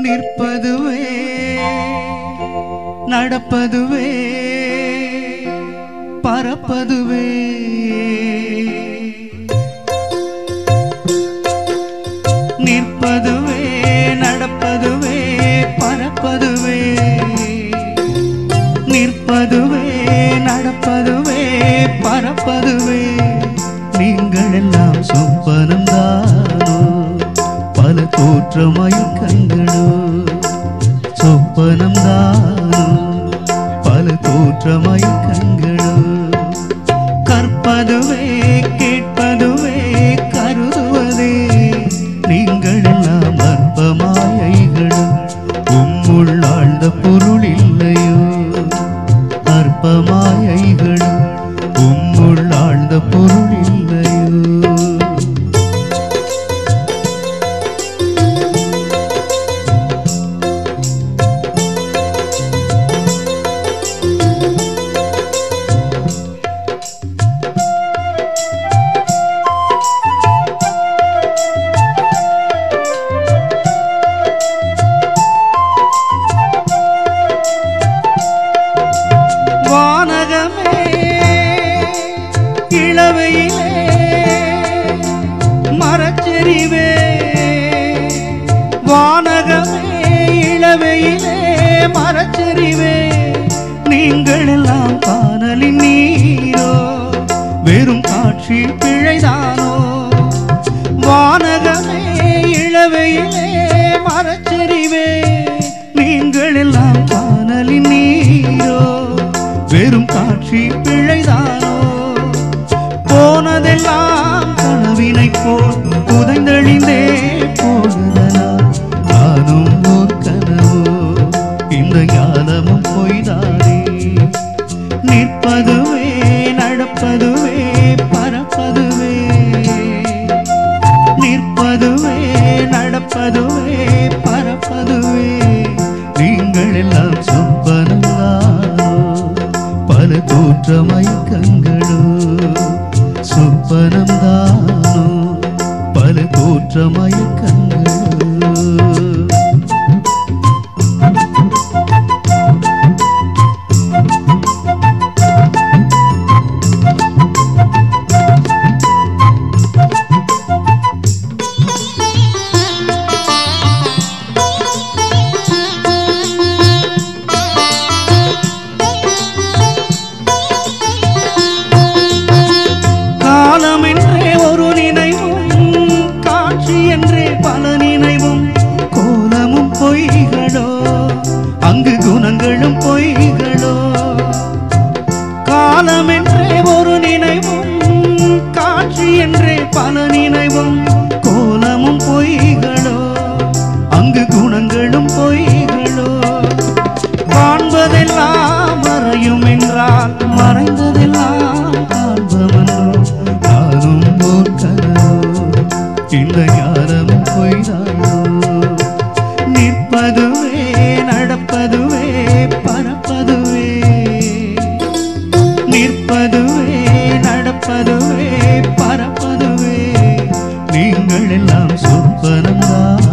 நிற்பதுவே நடப்பதுவே பறப்பதுவே நிற்பதுவே நடப்பதுவே பறப்பதுவே நிற்பதுவே நடப்பதுவே பறப்பதுவே நீங்கள் எல்லாம் சொப்பனம் தானோ பல தோற்ற மயக்கங்களோ சொப்பனம் தானோ பல தோற்ற மயக்கங்களோ கற்பதுவே கேட்பதுவே கருதுவதே நீங்கள் எல்லாம் அற்பமாயைகளும் உம்முள் ஆழ்ந்த பொருள் இல்லையோ அற்பமாயைகளும் உம்முள் ஆழ்ந்த பொருள் இல்லையோ வானகமே இளவையிலே மரச்செறிவே வானகமே இளவையிலே மரச்செறிவே நீங்கள் எல்லாம் காணலின் நீரோ வெறும் காட்சி பிழைதானோ வானகமே இளவையிலே மரச்செறிவே நீங்கள் எல்லாம் காணலின் நீரோ வெறும் காட்சி பிழைதானோ போனதெல்லாம் கனவினை போல் புதைந்தழிந்தே போகுதலா நானும் ஓர் கனவோ இந்த ஞானமும் பொய்தானே நிற்பதுவே நடப்பதுவே பறப்பதுவே நிற்பதுவே நடப்பதுவே பறப்பதுவே நீங்கள் எல்லாம் சொப்பனங்களோ பல தோற்ற மயக்கங்களோ சொப்பனம் தானோ பல தோற்ற மயக்கங்களோ காலம் என்றே ஒரு நினைவும் காட்சி என்றே பல நினைவும் கோலமும் பொய்களோ அங்கு குணங்களும் பொய்களோ காலம் என்றே ஒரு நினைவும் காட்சி என்றே பல நினைவும் கோலமும் பொய்களோ அங்கு குணங்களும் பொய்களோ காண்பதெல்லாம் மறையும் என்றால் மறைந்ததெல்லாம் காண்பவனோ நானும் ஓர் கனவோ இந்த ஞானமும் பொய்தானோ நிற்பதுவே நடப்பதுவே பறப்பதுவே நிற்பதுவே நடப்பதுவே பறப்பதுவே நீங்கள் எல்லாம் சொப்பனம்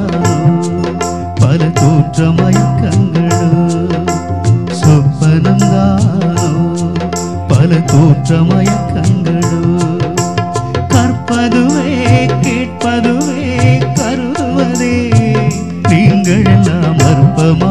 பல தோற்ற மயக்கங்களோ சொப்பனம் பல தோற்ற மயக்கங்களோ கற்பதுவே கேட்பதுவே கருதுவதே நீங்கள் எல்லாம் அற்பமா